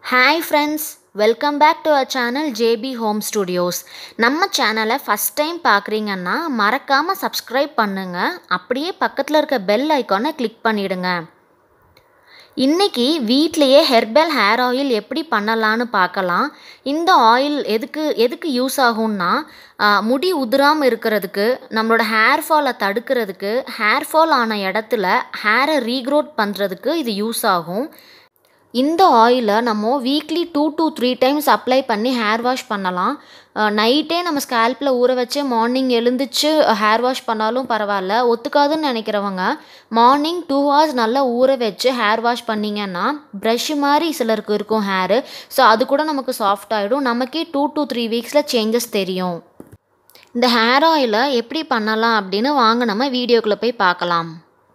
hi friends welcome back to our channel JP home studios நம்ம சேனலை first time பார்க்குறீங்கன்னா மறக்காமல் சப்ஸ்கிரைப் பண்ணுங்கள் அப்படியே பக்கத்தில் இருக்க பெல் ஐக்கானை கிளிக் பண்ணிவிடுங்க இன்றைக்கி வீட்லேயே ஹெர்பல் ஹேர் ஆயில் எப்படி பண்ணலான்னு பார்க்கலாம் இந்த ஆயில் எதுக்கு எதுக்கு யூஸ் ஆகும்னா ஆ, முடி உதிராமல் இருக்கிறதுக்கு நம்மளோட ஹேர் ஃபாலை தடுக்கிறதுக்கு ஹேர் ஃபால் ஆன இடத்துல ஹேரை ரீக்ரோத் பண்ணுறதுக்கு இது யூஸ் ஆகும் இந்த ஆயிலை நம்ம weekly two to three times apply பண்ணி ஹேர் வாஷ் பண்ணலாம் நைட்டே நம்ம ஸ்கேல்பில் ஊற வச்சு மார்னிங் எழுந்திரிச்சு ஹேர் வாஷ் பண்ணாலும் பரவாயில்ல ஒத்துக்காதுன்னு நினைக்கிறவங்க மார்னிங் டூ ஹவர்ஸ் நல்லா ஊற வச்சு ஹேர் வாஷ் பண்ணிங்கன்னா ப்ரஷ் மாதிரி சிலருக்கு இருக்கும் ஹேரு ஸோ அது கூட நமக்கு சாஃப்ட் ஆகிடும் நமக்கே டூ to த்ரீ வீக்ஸில் சேஞ்சஸ் தெரியும் இந்த ஹேர் ஆயிலை எப்படி பண்ணலாம் அப்படின்னு வாங்க நம்ம வீடியோக்குள்ளே போய் பார்க்கலாம்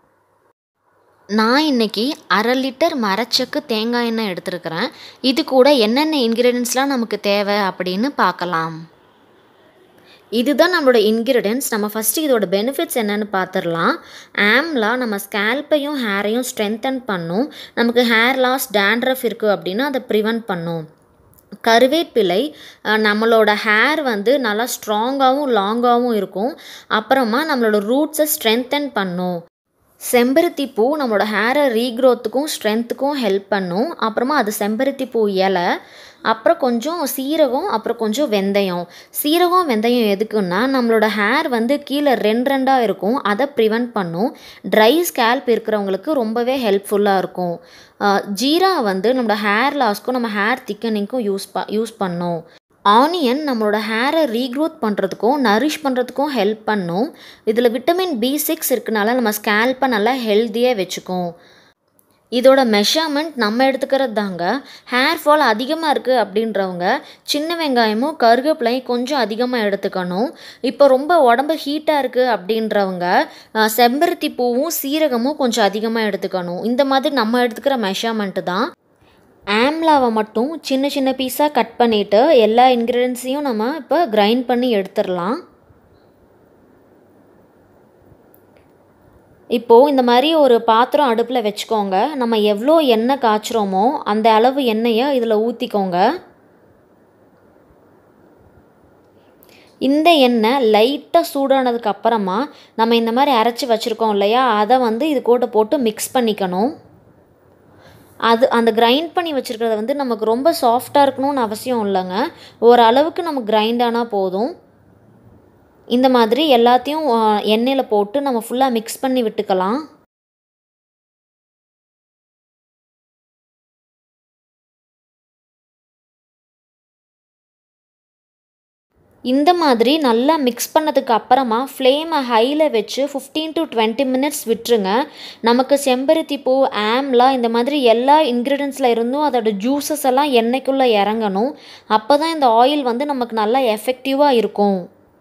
நான் இன்னைக்கு அரை லிட்டர் மரச்சக்கு தேங்காய் எண்ணெய் எடுத்திருக்கிறேன் இது கூட என்னென்ன இன்க்ரீடியன்ஸ்லாம் நமக்கு தேவை அப்படின்னு பார்க்கலாம் இதுதான் நம்மளோட இன்க்ரீடியன்ஸ் நம்ம ஃபஸ்ட்டு இதோட பெனிஃபிட்ஸ் என்னென்னு பார்த்துடலாம் ஆம்லா நம்ம ஸ்கேல்ப்பையும் ஹேரையும் ஸ்ட்ரென்தன் பண்ணும் நமக்கு ஹேர் லாஸ் டேண்ட்ரஃப் இருக்குது அப்படின்னா அதை ப்ரிவென்ட் பண்ணும் கருவேப்பிலை அஹ், நம்மளோட ஹேர் வந்து நல்லா ஸ்ட்ராங்காகவும் லாங்காகவும் இருக்கும் அப்புறமா நம்மளோட ரூட்ஸை ஸ்ட்ரென்தன் பண்ணும் செம்பருத்தி பூ நம்மளோட ஹேரை ரீக்ரோத்துக்கும் ஸ்ட்ரென்த்துக்கும் ஹெல்ப் பண்ணும் அப்புறமா அது செம்பருத்தி பூ இலை அப்புறம் கொஞ்சம் சீரகம் அப்புறம் கொஞ்சம் வெந்தயம் சீரகம் வெந்தயம் எதுக்குன்னா நம்மளோட ஹேர் வந்து கீழே ரெண்டு ரெண்டாக இருக்கும் அதை ப்ரிவென்ட் பண்ணும் ட்ரை ஸ்கேல்ப் இருக்கிறவங்களுக்கு ரொம்பவே ஹெல்ப்ஃபுல்லாக இருக்கும் அஹ், ஜீரா வந்து நம்மளோட ஹேர் லாஸ்க்கும் நம்ம ஹேர் திக்கனிங்க்கும் யூஸ் ப யூஸ் பண்ணும் ஆனியன் நம்மளோட ஹேரை ரீக்ரோத் பண்ணுறதுக்கும் நரிஷ் பண்ணுறதுக்கும் ஹெல்ப் பண்ணும் இதில் விட்டமின் பி சிக்ஸ் இருக்கனால நம்ம ஸ்கேல்ப்பை நல்லா ஹெல்த்தியாக வச்சுக்கும் இதோட மெஷர்மெண்ட் நம்ம எடுத்துக்கிறது தாங்க ஹேர் ஃபால் அதிகமாக இருக்குது அப்படின்றவங்க சின்ன வெங்காயமும் கருவேப்பிலையும் கொஞ்சம் அதிகமாக எடுத்துக்கணும் இப்போ ரொம்ப உடம்பு ஹீட்டாக இருக்குது அப்படின்றவங்க அஹ், செம்பருத்தி பூவும் சீரகமும் கொஞ்சம் அதிகமாக எடுத்துக்கணும் இந்த மாதிரி நம்ம எடுத்துக்கிற மெஷர்மெண்ட்டு தான் ஆம்லாவை மட்டும் சின்ன சின்ன பீஸாக கட் பண்ணிவிட்டு எல்லா இன்க்ரீடியன்ஸையும் நம்ம இப்போ கிரைண்ட் பண்ணி எடுத்துடலாம் இப்போது இந்த மாதிரி ஒரு பாத்திரம் அடுப்பில் வச்சுக்கோங்க நம்ம எவ்வளோ எண்ணெய் காய்ச்சுறோமோ அந்த அளவு எண்ணெயை இதில் ஊற்றிக்கோங்க இந்த எண்ணெய் லைட்டாக சூடானதுக்கு அப்புறமா நம்ம இந்த மாதிரி அரைச்சி வச்சுருக்கோம் இல்லையா அதை வந்து இது கூட போட்டு மிக்ஸ் பண்ணிக்கணும் அது அந்த கிரைண்ட் பண்ணி வச்சுருக்கிறத வந்து நமக்கு ரொம்ப சாஃப்டாக இருக்கணும்னு அவசியம் இல்லைங்க ஓரளவுக்கு நம்ம கிரைண்ட் ஆனால் போதும் இந்த மாதிரி எல்லாத்தையும் ஆ, எண்ணெயில் போட்டு நம்ம ஃபுல்லாக மிக்ஸ் பண்ணி விட்டுக்கலாம் இந்த மாதிரி நல்லா மிக்ஸ் பண்ணதுக்கு அப்புறமா ஃப்ளேமை ஹையில் வச்சு ஃபிஃப்டீன் டு டுவெண்ட்டி மினிட்ஸ் விட்டுருங்க நமக்கு செம்பருத்தி பூ ஆம்லா இந்த மாதிரி எல்லா இன்க்ரீடியன்ஸில் இருந்தும் அதோட ஜூஸஸ் எல்லாம் எண்ணெய்க்குள்ளே இறங்கணும் அப்போ தான் இந்த ஆயில் வந்து நமக்கு நல்லா எஃபெக்டிவாக இருக்கும்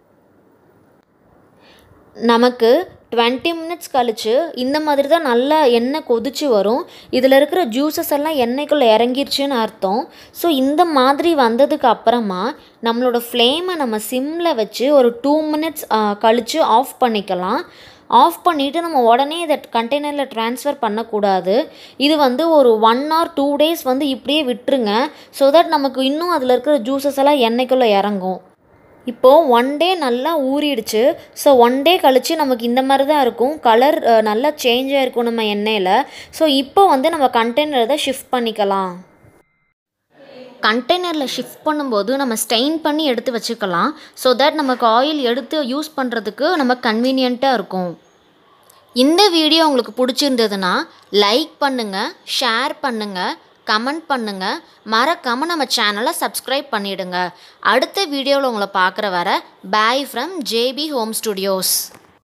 நமக்கு டுவெண்ட்டி மினிட்ஸ் கழிச்சு இந்த மாதிரி தான் நல்லா எண்ணெய் கொதிச்சு வரும் இதில் இருக்கிற ஜூஸஸ் எல்லாம் எண்ணெய்க்குள்ளே இறங்கிருச்சுன்னு அர்த்தம் ஸோ இந்த மாதிரி வந்ததுக்கு அப்புறமா நம்மளோட ஃப்ளேமை நம்ம சிம்மில் வச்சு ஒரு டூ மினிட்ஸ் கழித்து ஆஃப் பண்ணிக்கலாம் ஆஃப் பண்ணிவிட்டு நம்ம உடனே இதை கண்டெய்னரில் ட்ரான்ஸ்ஃபர் பண்ணக்கூடாது இது வந்து ஒரு ஒன் ஆர் டூ டேஸ் வந்து இப்படியே விட்டுருங்க ஸோ தட் நமக்கு இன்னும் அதில் இருக்கிற ஜூஸஸ் எல்லாம் எண்ணெய்க்குள்ளே இறங்கும் இப்போது ஒன் டே நல்லா ஊறிடுச்சு ஸோ ஒன் டே கழித்து நமக்கு இந்த மாதிரி தான் இருக்கும் கலர் நல்லா சேஞ்ச் ஆகிருக்கும் நம்ம எண்ணெயில் ஸோ இப்போ வந்து நம்ம கண்டெய்னர் தான் ஷிஃப்ட் பண்ணிக்கலாம் கண்டெய்னரில் ஷிஃப்ட் பண்ணும்போது நம்ம ஸ்டெயின் பண்ணி எடுத்து வச்சுக்கலாம் ஸோ தட் நமக்கு ஆயில் எடுத்து யூஸ் பண்ணுறதுக்கு நம்ம கன்வீனியண்ட்டாக இருக்கும் இந்த வீடியோ உங்களுக்கு பிடிச்சிருந்ததுன்னா லைக் பண்ணுங்கள் ஷேர் பண்ணுங்கள் கமெண்ட் பண்ணுங்கள் மறக்காமல் நம்ம சேனலை சப்ஸ்கிரைப் பண்ணிவிடுங்க அடுத்த வீடியோவில் உங்களை பார்க்குற வர bye from JP home studios